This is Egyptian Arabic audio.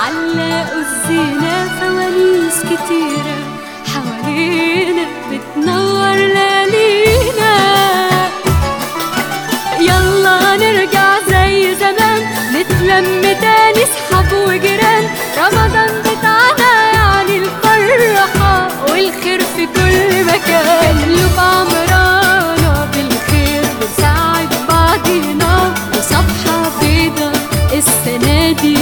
علقوا الزينة فوانيس كتيرة حوالينا بتنور ليالينا يلا نرجع زي زمان نتلم تاني صحاب وجيران رمضان بتاعنا يعني الفرحة والخير في كل مكان قلوب عمرانة بالخير بنساعد بعضينا وصفحة بيضة السنة دي